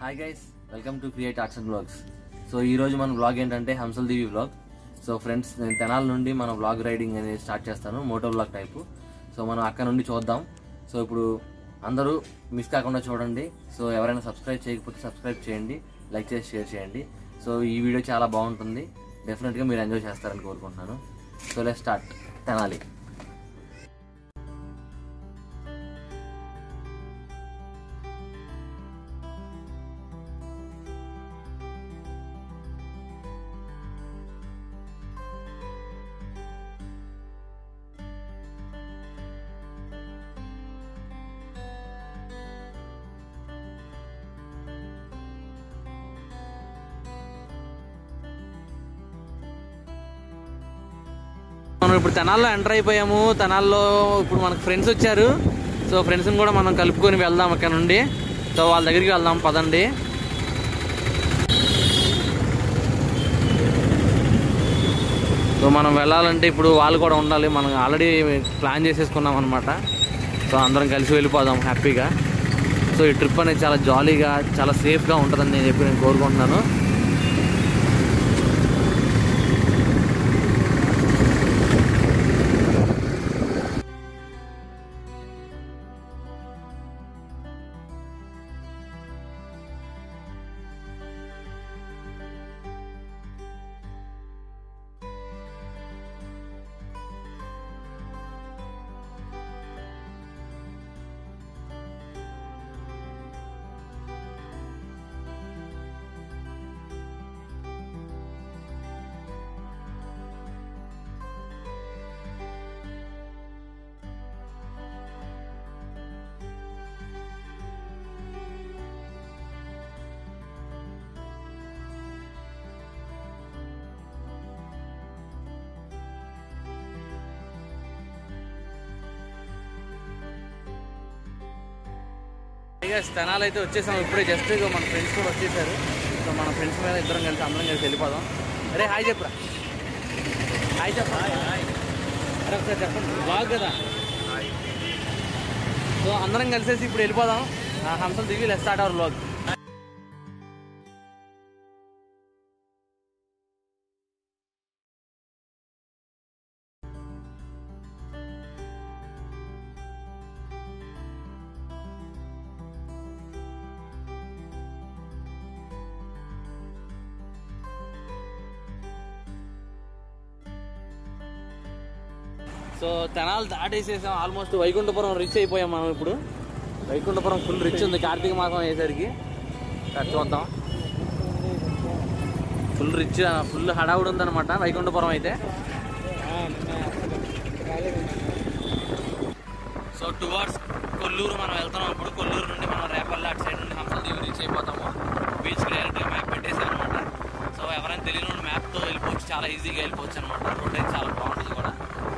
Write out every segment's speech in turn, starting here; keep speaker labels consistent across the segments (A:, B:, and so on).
A: hi guys welcome to create arts and vlogs so ఈ రోజు మన బ్లాగ్ ఏంటంటే Hamsal Divi vlog so friends నేను తెనాల నుండి మన బ్లాగ్ రైడింగ్ అనేది స్టార్ట్ చేస్తాను మోటో బ్లాగ్ టైపు సో మనం అక్కడ నుండి చూద్దాం సో ఇప్పుడు అందరూ మిస్ కాకుండా చూడండి సో ఎవరైనా సబ్స్క్రైబ్ చేయకపోతే సబ్స్క్రైబ్ చేయండి లైక్ చేసి షేర్ చేయండి సో ఈ వీడియో చాలా బాగుంటుంది డెఫినెట్గా మీరు ఎంజాయ్ చేస్తారని కోరుకుంటున్నాను సో లెట్ స్టార్ట్ తెనాలి మనం ఇప్పుడు తెనాల్లో ఎంటర్ అయిపోయాము తెనాల్లో ఇప్పుడు మనకు ఫ్రెండ్స్ వచ్చారు సో ఫ్రెండ్స్ని కూడా మనం కలుపుకొని వెళ్దాం అక్కడ నుండి సో వాళ్ళ దగ్గరికి వెళ్దాం పదండి సో మనం వెళ్ళాలంటే ఇప్పుడు వాళ్ళు కూడా ఉండాలి మనం ఆల్రెడీ ప్లాన్ చేసేసుకున్నాం అనమాట సో అందరం కలిసి వెళ్ళిపోదాం హ్యాపీగా సో ఈ ట్రిప్ అనేది చాలా జాలీగా చాలా సేఫ్గా ఉంటుందని నేను చెప్పి నేను కోరుకుంటున్నాను ఇక స్థనాలు అయితే వచ్చేసాం ఇప్పుడే జస్ట్ ఇక మన ఫ్రెండ్స్ కూడా వచ్చేసారు సో మన ఫ్రెండ్స్ మీద ఇద్దరం కలిసి అందరం కలిసి వెళ్ళిపోదాం అరే హాయ్ చెప్పురా హాయ్ చెప్పరా అరే ఒకసారి చెప్పండి బ్లాగ్ కదా సో అందరం కలిసేసి ఇప్పుడు వెళ్ళిపోదాం ఆ హంసలు దిగి let's start our vlog so Tenali దాటేసేసాం ఆల్మోస్ట్ వైకుంఠపురం రిచ్ అయిపోయాం మనం ఇప్పుడు వైకుంఠపురం ఫుల్ రిచ్ ఉంది కార్తీక మాసం అయ్యేసరికి ఇక్కడ చూద్దాం ఫుల్ రిచ్ ఫుల్ హడావుడి ఉందన్నమాట వైకుంఠపురం అయితే సో టువర్డ్స్ కొల్లూరు మనం వెళ్తున్నాం ఇప్పుడు కొల్లూరు నుండి మనం రేపల్లి అటు సైడ్ నుండి హంసలదేవి రీచ్ అయిపోతాము బీచ్ డైరెక్ట్గా మ్యాప్ పెట్టేసాం అనమాట సో ఎవరైనా తెలియని మ్యాప్తో వెళ్ళిపోవచ్చు చాలా ఈజీగా వెళ్ళిపోవచ్చు అనమాట రోడ్ అయితే చాలా బాగుంటుంది కూడా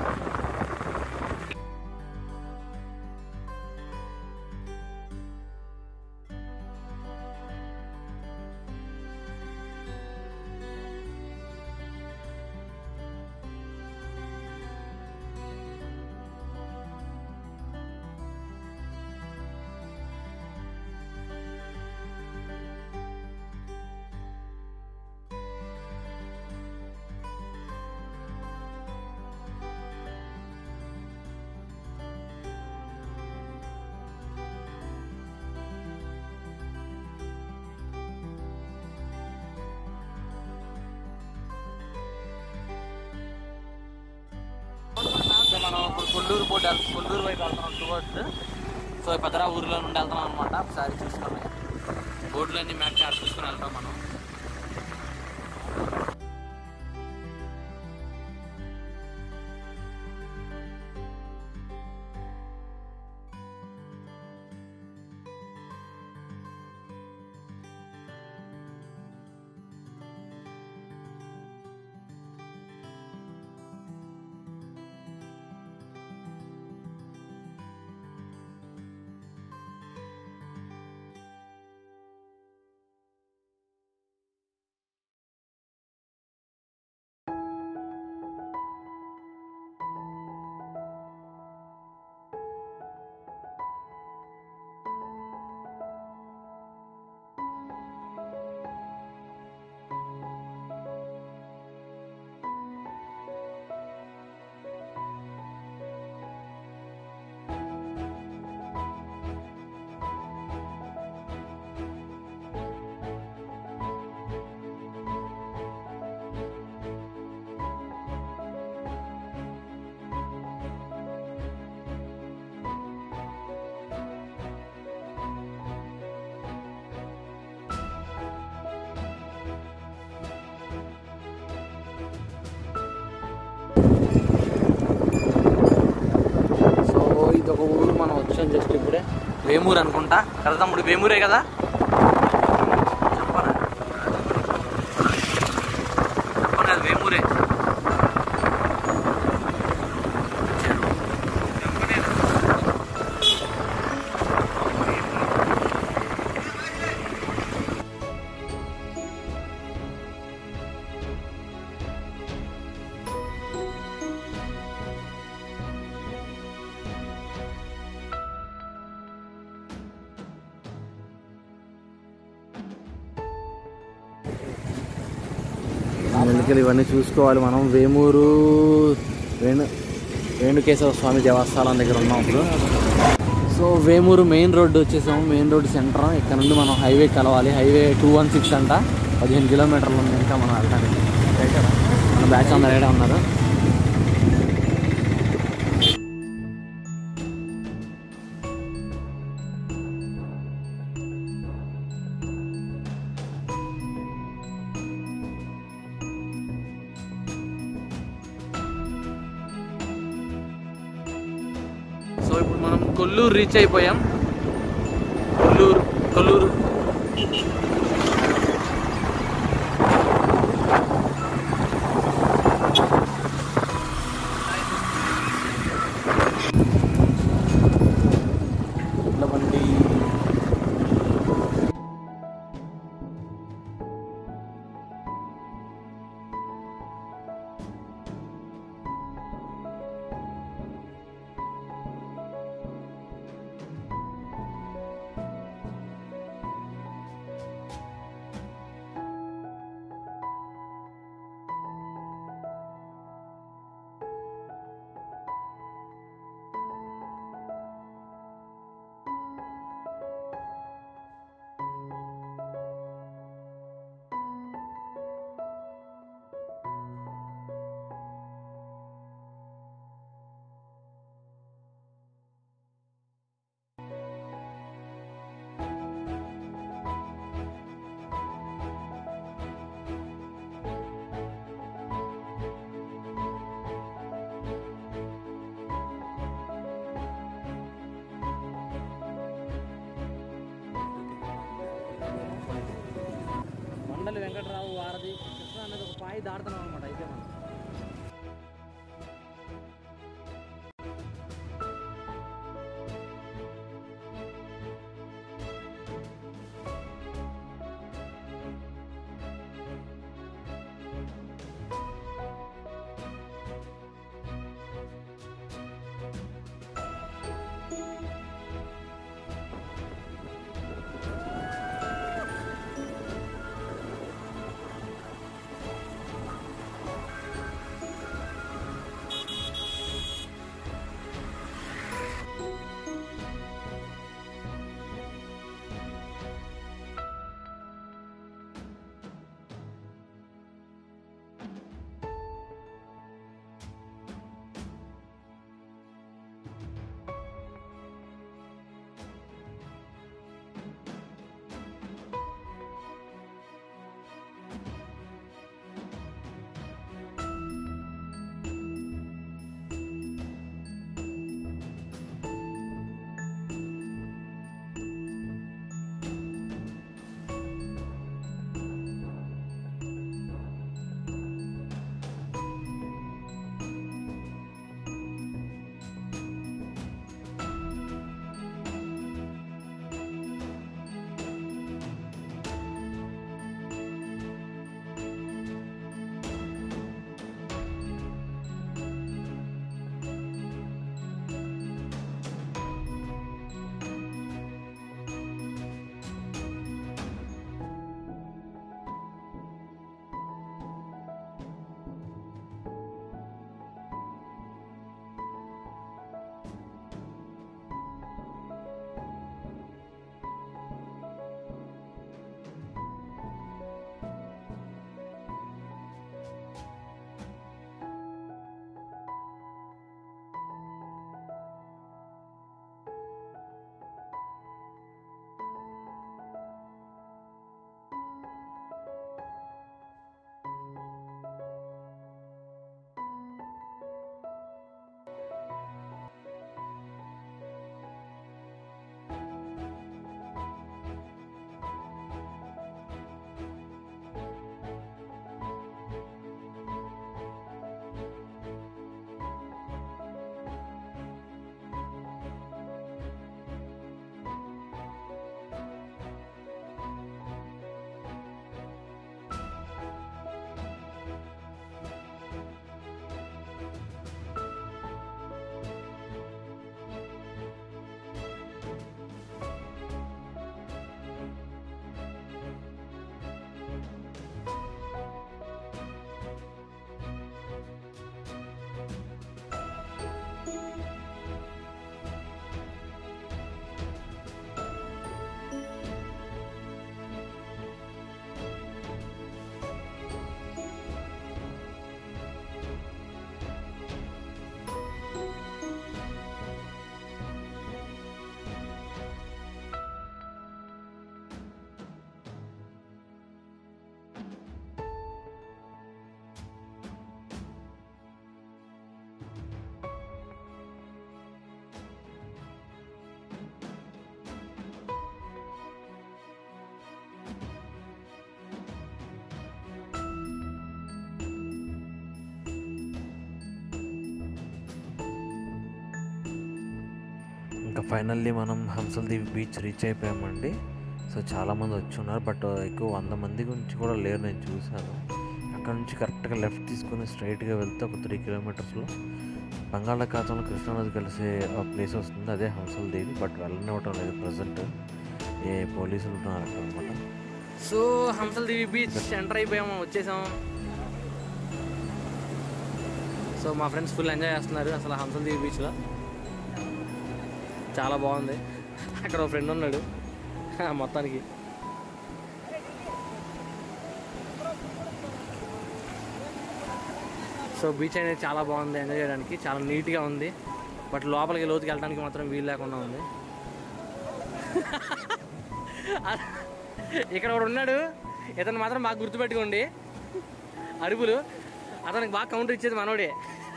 A: సో మనం ఇప్పుడు కొల్లూరు బోర్డు వెళ్- కొల్లూరు వైపు వెళ్తున్నాం టువర్డ్స్ సో పెద్దరా ఊరిలో నుండి వెళ్తున్నాం అనమాట ఒకసారి చూసుకొని బోర్డులన్నీ మ్యాప్ చార్జ్ చూసుకొని వెళ్తాం మనం వచ్చాను జస్ట్ ఇప్పుడే వేమూరు అనుకుంటా కదా తమ్ముడు వేమూరే కదా చెప్పనా చెప్పను అది వేమూరే మెల్లికలు ఇవన్నీ చూసుకోవాలి మనం వేమూరు వేణు వేణుకేశవ స్వామి దేవస్థానం దగ్గర ఉన్నాం ఇప్పుడు సో వేమూరు మెయిన్ రోడ్డు వచ్చేసాము మెయిన్ రోడ్ సెంటర్ ఇక్కడ నుండి మనం హైవే కలవాలి హైవే టూ వన్ సిక్స్ అంట పదిహేను కిలోమీటర్లు ఉంది ఇంకా మనం వెళ్ళడానికి మన బ్యాచ్ అందరు ఏడే ఉన్నారు సో ఇప్పుడు మనం కొల్లూరు రీచ్ అయిపోయాం కొల్లూరు కొల్లూరు ఎడ్ల బండి మండలి వెంకటరావు వారధి కృష్ణ అనేది ఒక పాయి దాడుతున్నాం అనమాట అయితే మనం
B: ఇంకా ఫైనల్లీ మనం హంసల్దీవి బీచ్ రీచ్ అయిపోయామండి సో చాలామంది వచ్చి ఉన్నారు బట్ ఎక్కువ వంద మంది గురించి కూడా లేరు నేను చూశాను అక్కడ నుంచి కరెక్ట్గా లెఫ్ట్ తీసుకుని స్ట్రైట్గా వెళ్తే ఒక త్రీ కిలోమీటర్స్లో బంగాళాఖాతంలో కృష్ణానది కలిసే ప్లేస్ వస్తుంది అదే హంసల్దేవి బట్ వెళ్ళనివ్వటం లేదు ప్రజెంట్ ఏ పోలీసులు ఉన్నారు అక్కడ అనమాట
A: so Hamsal Devi beach enter అయిపోయాము వచ్చేసాము సో మా ఫ్రెండ్స్ ఫుల్ ఎంజాయ్ చేస్తున్నారు అసలు హంసల్ దేవి బీచ్లో చాలా బాగుంది అక్కడ ఒక ఫ్రెండ్ ఉన్నాడు మొత్తానికి సో బీచ్ అనేది చాలా బాగుంది ఎంజాయ్ చేయడానికి చాలా నీట్గా ఉంది బట్ లోపలికి లోతుకి వెళ్ళడానికి మాత్రం వీలు లేకుండా ఉంది ఇక్కడ ఒకడు ఉన్నాడు ఇతను మాత్రం బాగా గుర్తుపెట్టుకోండి అరుపులు అతనికి బాగా కౌంటర్ ఇచ్చేది మనోడే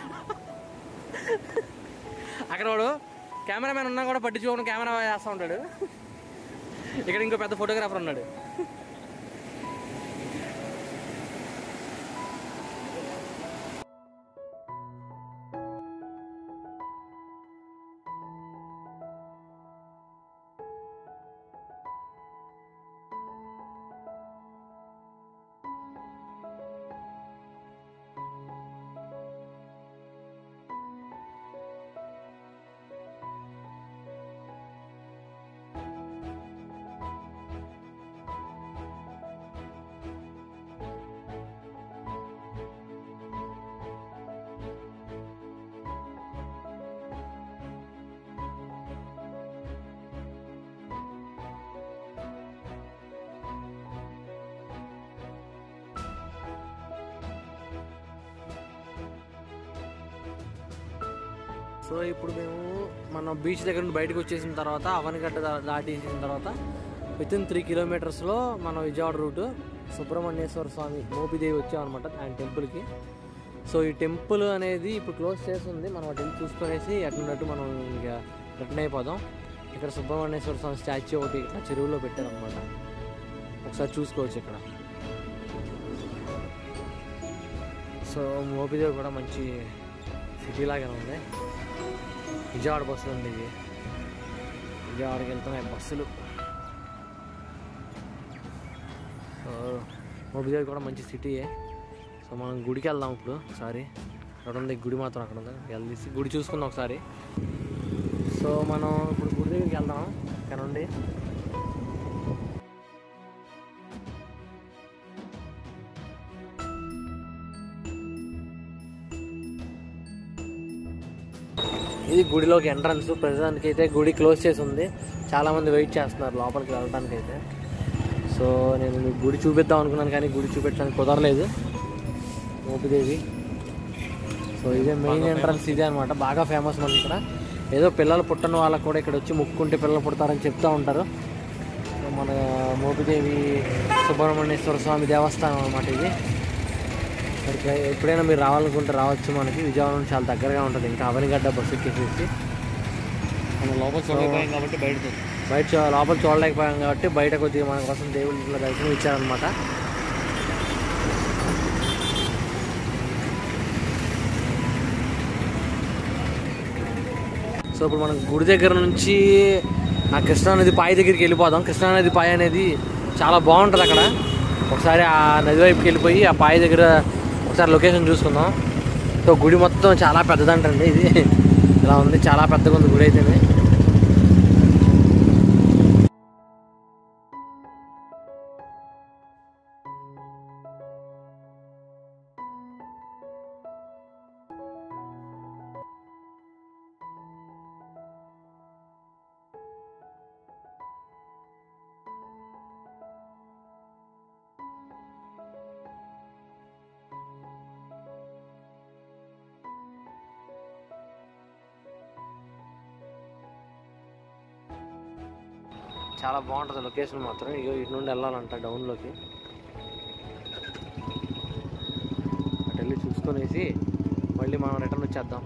A: అక్కడ వాడు కెమెరామెన్ ఉన్నా కూడా పట్టించుకోకుండా కెమెరా చేస్తూ ఉంటాడు ఇక్కడ ఇంకో పెద్ద ఫోటోగ్రాఫర్ ఉన్నాడు సో ఇప్పుడు మేము మన బీచ్ దగ్గర నుండి బయటకు వచ్చేసిన తర్వాత అవనిగడ్డ దా- దాటేసిన తర్వాత విత్ ఇన్ త్రీ కిలోమీటర్స్లో మన విజయవాడ రూట్ సుబ్రహ్మణ్యేశ్వర స్వామి మోపిదేవి వచ్చామన్నమాట ఆయన టెంపుల్కి సో ఈ టెంపుల్ అనేది ఇప్పుడు క్లోజ్ చేస్తుంది మనం ఆ టెంపుల్ చూసుకునేసి అటున్నట్టు మనం ఇంకా రిటర్న్ అయిపోదాం ఇక్కడ సుబ్రహ్మణ్యేశ్వర స్వామి స్టాచ్యూ ఒకటి ఇట్లా చెరువులో పెట్టారనమాట ఒకసారి చూసుకోవచ్చు ఇక్కడ సో మోపిదేవి కూడా మంచి సిటీ లాగానే ఉంది విజయవాడ బస్సులు ఉంది ఇది విజయవాడకి వెళ్తున్నాయి బస్సులు సో మోపిదేవి కూడా మంచి సిటీయే సో మనం గుడికి వెళ్దాం ఇప్పుడు ఒకసారి అక్కడ ఉంది గుడి మాత్రం అక్కడ ఉంది వెళ్ళేసి గుడి చూసుకుందాం ఒకసారి సో మనం ఇప్పుడు గుడి దగ్గరికి వెళ్దాం ఇక్కడ నుండి ఇది గుడిలోకి ఎంట్రన్స్ ప్రస్తుతానికి అయితే గుడి క్లోజ్ చేసి ఉంది చాలా మంది వెయిట్ చేస్తున్నారు లోపలికి వెళ్ళడానికి అయితే సో నేను మీకు గుడి చూపిద్దాం అనుకున్నాను కానీ గుడి చూపించడానికి కుదరలేదు మోపిదేవి సో ఇదే మెయిన్ ఎంట్రన్స్ ఇదే అనమాట బాగా ఫేమస్ మనకి ఇక్కడ ఏదో పిల్లలు పుట్టని వాళ్ళకి కూడా ఇక్కడ వచ్చి ముక్కుంటే పిల్లలు పుడతారని చెప్తూ ఉంటారు సో మన మోపిదేవి సుబ్రహ్మణ్యేశ్వర స్వామి దేవస్థానం అనమాట ఇది ఇక్కడికి ఎప్పుడైనా మీరు రావాలనుకుంటే రావచ్చు మనకి విజయవాడ నుంచి చాలా దగ్గరగా ఉంటుంది ఇంకా అవనిగడ్డ బస్సు ఎక్కేసేసి
C: మనం లోపల చూడలేకపోయాం కాబట్టి బయట
A: బయట చూ- లోపల చూడలేకపోయాం కాబట్టి బయట కొద్దిగా మన కోసం దేవుడి ఇట్లా దర్శనం ఇచ్చారనమాట సో ఇప్పుడు మనం గుడి దగ్గర నుంచి ఆ కృష్ణానది పాయ దగ్గరికి వెళ్ళిపోదాం కృష్ణానది పాయ అనేది చాలా బాగుంటుంది అక్కడ ఒకసారి ఆ నది వైపుకి వెళ్ళిపోయి ఆ పాయ దగ్గర ఒకసారి లొకేషన్ చూసుకుందాం సో గుడి మొత్తం చాలా పెద్దదంటండి ఇది ఇలా ఉంది చాలా పెద్దగా ఉంది గుడి అయితేనే చాలా బాగుంటుంది లొకేషన్ మాత్రం ఇగో ఇటు నుండి వెళ్ళాలంట డౌన్లోకి అటు వెళ్ళి చూసుకొనేసి మళ్ళీ మనం రిటర్న్ వచ్చేద్దాం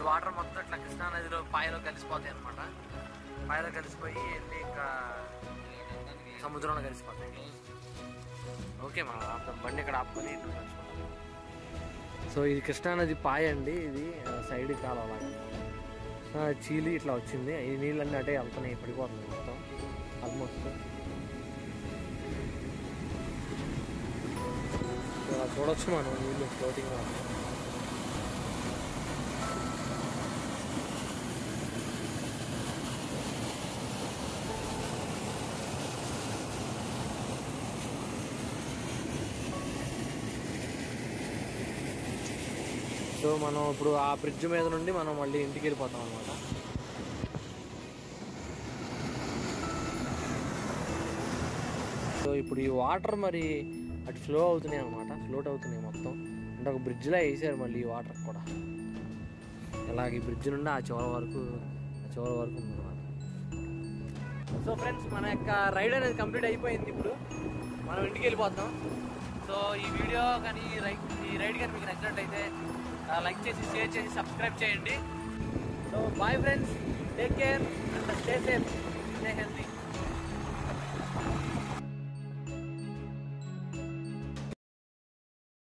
A: ఈ వాటర్ మొత్తం ఇట్లా కృష్ణా నదిలో పాయలో కలిసిపోతాయి అనమాట పాయలో కలిసిపోయి వెళ్ళి ఇంకా సముద్రంలో కలిసిపోతాయి ఓకే మనం ఆపుదాం బండి ఇక్కడ ఆపుకొని సో ఇది కృష్ణా నది పాయ అండి ఇది ఆ, సైడ్ కాలువ లాగా ఆ, చీలి ఇట్లా వచ్చింది ఈ నీళ్ళన్నీ అటే వెళ్తున్నాయి పడిపోతుంది మొత్తం ఆల్మోస్ట్ ఇలా చూడొచ్చు మనం నీళ్ళు ఫ్లోటింగ్ సో మనం ఇప్పుడు ఆ బ్రిడ్జ్ మీద నుండి మనం మళ్ళీ ఇంటికి వెళ్ళిపోతాం అనమాట సో ఇప్పుడు ఈ వాటర్ మరి అటు ఫ్లో అవుతున్నాయి అనమాట ఫ్లోట్ అవుతున్నాయి మొత్తం అంటే ఒక బ్రిడ్జ్లా వేసారు మళ్ళీ ఈ వాటర్ కూడా ఇలాగ ఈ బ్రిడ్జ్ నుండి ఆ చివరి వరకు ఆ చివరి వరకు ఉందన్నమాట సో ఫ్రెండ్స్ మన యొక్క రైడ్ అనేది కంప్లీట్ అయిపోయింది ఇప్పుడు మనం ఇంటికి వెళ్ళిపోతాం సో ఈ వీడియో కానీ ఈ రైడ్ ఈ రైడ్ కానీ మీకు నచ్చినట్టయితే లైక్ చేసి షేర్ చేసి సబ్స్క్రైబ్ చేయండి so bye friends take care and stay safe stay healthy